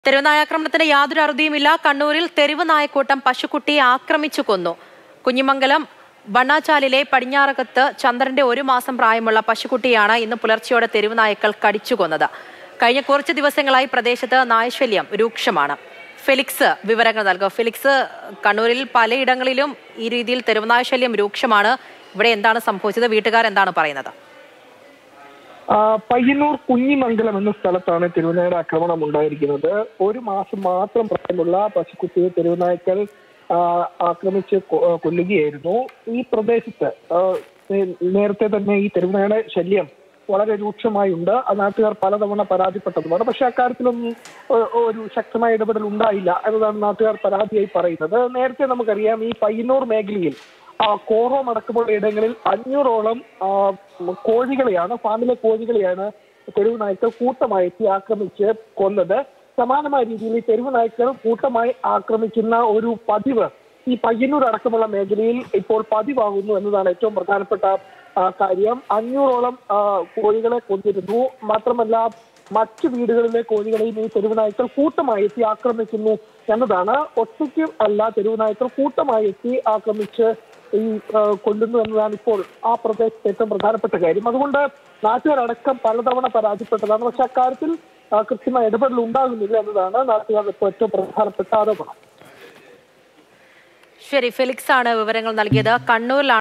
തെരുവ് നായാക്രമണത്തിന് യാതൊരു അറുതിയുമില്ല കണ്ണൂരിൽ തെരുവ് നായക്കൂട്ടം പശുക്കുട്ടിയെ ആക്രമിച്ചു കൊന്നു കുഞ്ഞിമംഗലം ബണ്ണാച്ചാലിലെ പടിഞ്ഞാറകത്ത് ചന്ദ്രന്റെ ഒരു മാസം പ്രായമുള്ള പശുക്കുട്ടിയാണ് ഇന്ന് പുലർച്ചെയോടെ തെരുവ് നായക്കൾ കടിച്ചു കൊന്നത് കഴിഞ്ഞ കുറച്ച് ദിവസങ്ങളായി പ്രദേശത്ത് നായശല്യം രൂക്ഷമാണ് ഫെലിക്സ് വിവരങ്ങൾ നൽകുക ഫെലിക്സ് കണ്ണൂരിൽ പലയിടങ്ങളിലും ഈ രീതിയിൽ തെരുവ് നായശല്യം രൂക്ഷമാണ് ഇവിടെ എന്താണ് സംഭവിച്ചത് വീട്ടുകാർ എന്താണ് പറയുന്നത് ആ, പയ്യന്നൂർ കുഞ്ഞിമംഗലം എന്ന സ്ഥലത്താണ് തിരുവനന്തപുരം ആക്രമണം ഉണ്ടായിരിക്കുന്നത് ഒരു മാസം മാത്രം പ്രായമുള്ള പശുക്കുട്ടിയെ തിരുവനായ്ക്കൽ ആ, ആക്രമിച്ച് കൊ- കൊല്ലുകയായിരുന്നു ഈ പ്രദേശത്ത് ആ, നേ- നേരത്തെ തന്നെ ഈ തിരുവനയുടെ ശല്യം വളരെ രൂക്ഷമായുണ്ട് ആ നാട്ടുകാർ പലതവണ പരാതിപ്പെട്ടതുമാണ് പക്ഷെ അക്കാര്യത്തിലൊന്നും ഒ- ഒരു ശക്തമായ ഇടപെടൽ ഉണ്ടായില്ല എന്നതാണ് നാട്ടുകാർ പരാതിയായി പറയുന്നത് നേരത്തെ നമുക്കറിയാം ഈ പയ്യന്നൂർ മേഖലയിൽ ആ, കോറോം അടക്കമുള്ള ഇടങ്ങളിൽ അഞ്ഞൂറോളം ആ, കോഴികളെയാണ് ഫാമിലെ കോഴികളെയാണ് തെരുവ് നായ്ക്കൾ കൂട്ടമായി എത്തി ആക്രമിച്ച് കൊന്നത് സമാനമായ രീതിയിൽ ഈ തെരുവ് നായ്ക്കൾ കൂട്ടമായി ആക്രമിക്കുന്ന ഒരു പതിവ് ഈ പയ്യന്നൂർ അടക്കമുള്ള മേഖലയിൽ ഇപ്പോൾ പതിവാകുന്നു എന്നതാണ് ഏറ്റവും പ്രധാനപ്പെട്ട ആ, കാര്യം അഞ്ഞൂറോളം ആ, കോഴികളെ കൊന്നിരുന്നു മാത്രമല്ല മറ്റു വീടുകളിലെ കോഴികളെയും ഈ തെരുവ് നായ്ക്കൾ കൂട്ടമായി എത്തി ആക്രമിക്കുന്നു എന്നതാണ് ഒറ്റയ്ക്ക് അല്ല തെരുവ് നായ്ക്കൾ കൂട്ടമായി എത്തി ആക്രമിച്ച് ഈ ആ, കൊല്ലുന്നു എന്നതാണ് ഇപ്പോൾ ആ പ്രദേശത്തെ ഏറ്റവും പ്രധാനപ്പെട്ട കാര്യം അതുകൊണ്ട് നാട്ടുകാരടക്കം പലതവണ പരാതിപ്പെട്ടതാണ് പക്ഷെ അക്കാര്യത്തിൽ ആ, കൃത്യമായ ഇടപെടൽ ഉണ്ടാകുന്നില്ല എന്നതാണ് നാട്ടുകാരുടെ ഇപ്പോൾ ഏറ്റവും പ്രധാനപ്പെട്ട ആരോപണം ശരി ഫെലിക്സ് ആണ് വിവരങ്ങൾ നൽകിയത് കണ്ണൂരിലാണ്